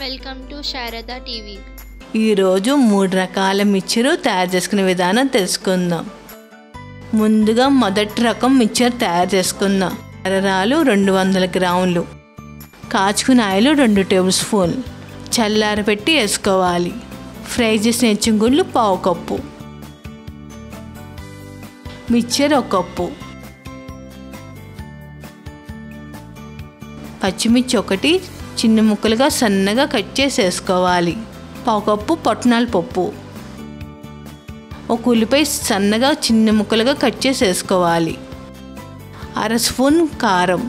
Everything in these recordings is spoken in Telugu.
వెల్కమ్ టు శారదా టీవీ ఈరోజు మూడు రకాల మిక్చరు తయారు చేసుకునే విధానం తెలుసుకుందాం ముందుగా మొదటి రకం మిక్చర్ తయారు చేసుకుందాం ఎర్రరాలు రెండు వందల గ్రాములు కాచుకున్న ఆయిల్ రెండు టేబుల్ స్పూన్ చల్లారబెట్టి వేసుకోవాలి ఫ్రై చేసిన ఎచ్చింగుళ్ళు పావు కప్పు మిక్చర్ ఒక కప్పు పచ్చిమిర్చి ఒకటి చిన్న ముక్కలుగా సన్నగా కట్ చేసి వేసుకోవాలి పావు కప్పు పొట్నాల పప్పు ఒక ఉల్లిపాయ సన్నగా చిన్న ముక్కలుగా కట్ చేసి వేసుకోవాలి అర స్పూన్ కారం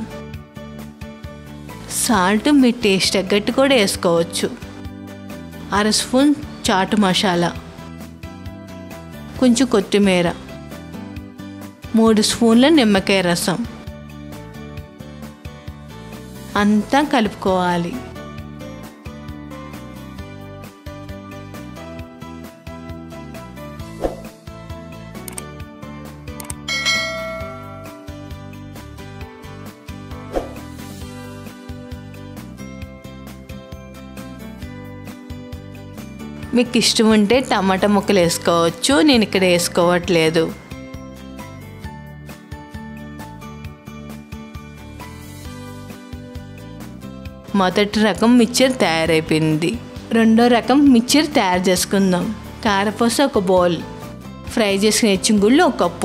సాల్ట్ మీ టేస్ట్ తగ్గట్టు కూడా వేసుకోవచ్చు అర స్పూన్ చాటు మసాలా కొంచెం కొత్తిమీర మూడు స్పూన్ల నిమ్మకాయ రసం అంతా కలుపుకోవాలి మీకు ఇష్టం ఉంటే టమాటా ముక్కలు వేసుకోవచ్చు నేను ఇక్కడ వేసుకోవట్లేదు మొదటి రకం మిక్చర్ తయారైపోయింది రెండో రకం మిక్చర్ తయారు చేసుకుందాం కారపూస ఒక బౌల్ ఫ్రై చేసిన ఎచ్చింగుళ్ళు ఒక కప్పు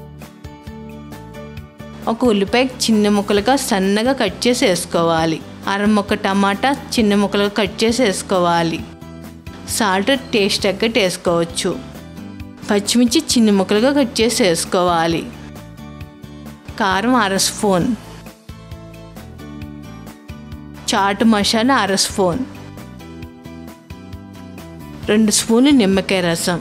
ఒక ఉల్లిపాయ చిన్న ముక్కలుగా సన్నగా కట్ చేసి వేసుకోవాలి అర ముక్క టమాటా చిన్న ముక్కలుగా కట్ చేసి వేసుకోవాలి సాల్ట్ టేస్ట్ తగ్గట్టు వేసుకోవచ్చు పచ్చిమిర్చి చిన్న ముక్కలుగా కట్ చేసి వేసుకోవాలి కారం అర స్పూన్ చాట్ మసాలా అర స్పూన్ రెండు స్పూన్లు నిమ్మకాయ రసం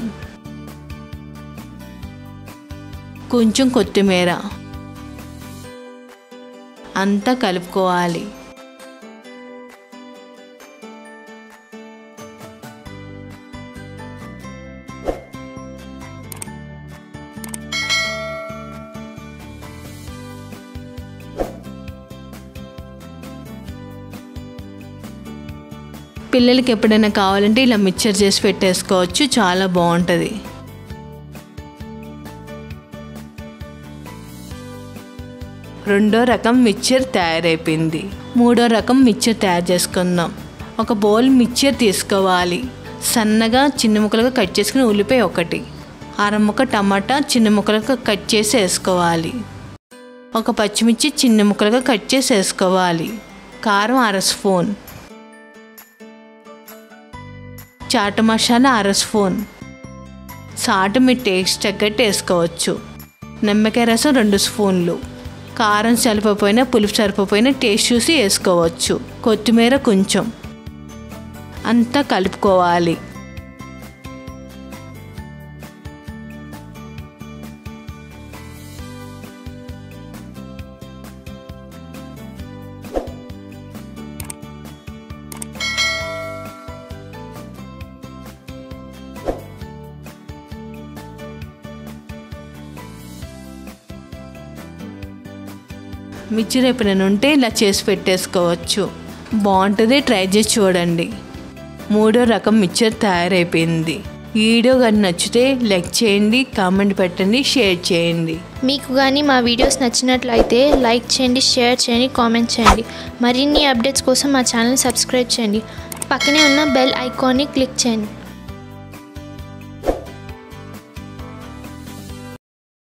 కొంచెం కొత్తిమీర అంతా కలుపుకోవాలి పిల్లలకి ఎప్పుడైనా కావాలంటే ఇలా మిక్చర్ చేసి పెట్టేసుకోవచ్చు చాలా బాగుంటుంది రెండో రకం మిక్చర్ తయారైపోయింది మూడో రకం మిక్చర్ తయారు చేసుకుందాం ఒక బౌల్ మిక్చర్ తీసుకోవాలి సన్నగా చిన్న ముక్కలుగా కట్ చేసుకుని ఉల్లిపాయ ఒకటి అర ముక్క టమాటా చిన్న ముక్కలుగా కట్ చేసి వేసుకోవాలి ఒక పచ్చిమిర్చి చిన్న ముక్కలుగా కట్ చేసి వేసుకోవాలి కారం అర స్పూన్ చాట్ మసాలా అర స్పూన్ సాల్ట్ మీ టేస్ట్ తగ్గట్టు వేసుకోవచ్చు నిమ్మకాయ రసం రెండు స్పూన్లు కారం సరిపోయినా పులుపు సరిపోయినా టేస్ట్ చూసి వేసుకోవచ్చు కొత్తిమీర కొంచెం అంతా కలుపుకోవాలి మిర్చి ఎప్పుడైనా ఉంటే ఇలా చేసి పెట్టేసుకోవచ్చు బాగుంటుంది ట్రై చేసి చూడండి మూడో రకం మిక్చర్ తయారైపోయింది ఈ వీడియో కానీ నచ్చితే లైక్ చేయండి కామెంట్ పెట్టండి షేర్ చేయండి మీకు కానీ మా వీడియోస్ నచ్చినట్లయితే లైక్ చేయండి షేర్ చేయండి కామెంట్ చేయండి మరిన్ని అప్డేట్స్ కోసం మా ఛానల్ సబ్స్క్రైబ్ చేయండి పక్కనే ఉన్న బెల్ ఐకాన్ని క్లిక్ చేయండి